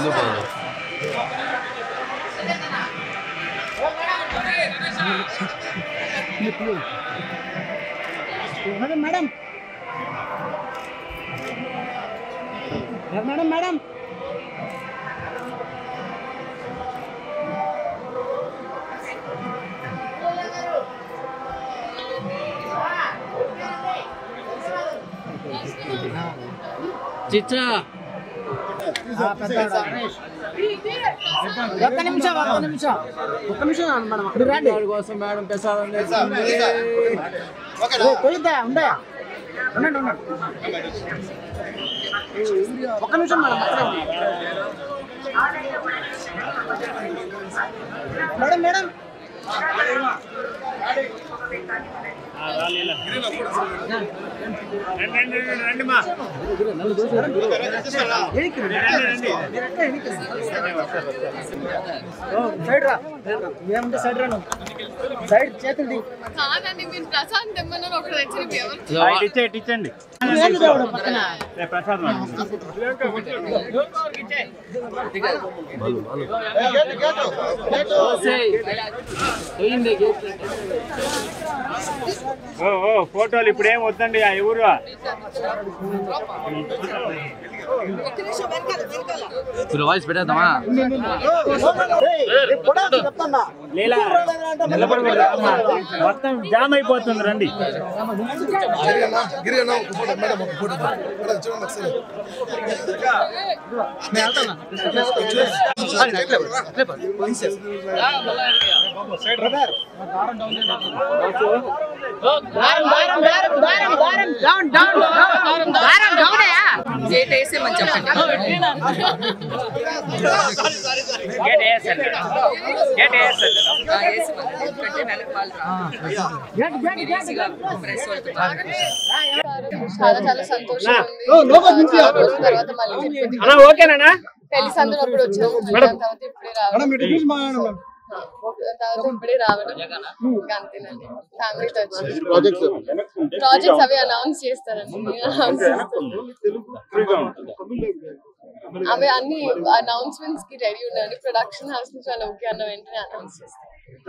ముందు పోదు madam madam madam madam చిచ్చా ఒక్క నిమిషం ఒక్క నిమిషం ఒక్క నిమిషం మేడం అక్కడ రండి కోసం మేడం ప్రసాదం కొయ్యద్దా ఉందా ఉండండి ఉండండి ఒక్క నిమిషం మేడం అక్కడే ఉండండి. మేడం మేడం ఎనికి రండి. మీరు ఎక్కడ ఎనికి రండి. ఓ, సైడ్ రా ఏముంటే సైడ్ రా నువ్వు. సైడ్ చేతులు దిగు కాదండి మీరు ప్రశాంత్ తెమ్మన్నారు ఒకటి తెచ్చి ఎవరు ఇచ్చండి ఏంది దేవుడు పక్కన ప్రసాద్ ఓ ఓ ఫోటోలు ఇప్పుడు ఏం వద్దండి ఆ ఎవరు వాయిస్ పెట్టేద్దామా లేలా నిలబడకూడదు అమ్మా. మొత్తం జామ్ అయిపోతుంది రండి గిరి అన్న ఒక ఫోటో మేడం ఒక ఫోటో మేడం చూడండి ఒకసారి గేట్ వేసేమని చెప్పండి గేట్ వేసండి గేట్ వేసండి ఆ, వేసేమని. ఎందుకంటే వెనక వాళ్ళు రావాలి. ప్రెస్ వాళ్ళతో చాలా చాలా సంతోషం ఉంది చాలా రోజుల తర్వాత మళ్ళీ తిరుపతికి అన్నా ఓకేనా పెళ్లి సందులో అప్పుడు వచ్చాము దాని తర్వాత ఇప్పుడే రావడం ఆ, తర్వాత ఇప్పుడే రావడం ఇంకా అంతేనండి ఫ్యామిలీతో వచ్చి ప్రాజెక్ట్స్ అవి అనౌన్స్ చేస్తారండి announce చేస్తారు. అవి అన్ని అనౌన్స్మెంట్స్ కి రెడీ ఉన్నాయండి ప్రొడక్షన్ హౌస్ నుంచి వాళ్ళు ఓకే అన్న వెంటనే అనౌన్స్ చేస్తారు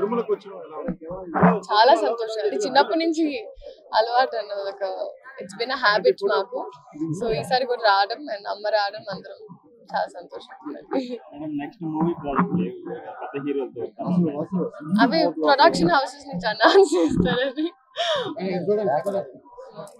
చాలా సంతోషం అది చిన్నప్పటి నుంచి అలవాటు అన్నది ఒక ఇట్స్ బిన్ హ్యాబిట్ మాకు సో ఈసారి కూడా రావడం అండ్ అమ్మ రావడం అందరం చాలా సంతోషం నెక్స్ట్ మూవీ ప్రాజెక్ట్ పెద్ద హీరోలతో అవి ప్రొడక్షన్ హౌసెస్ నుంచి అనౌన్స్ చేస్తారని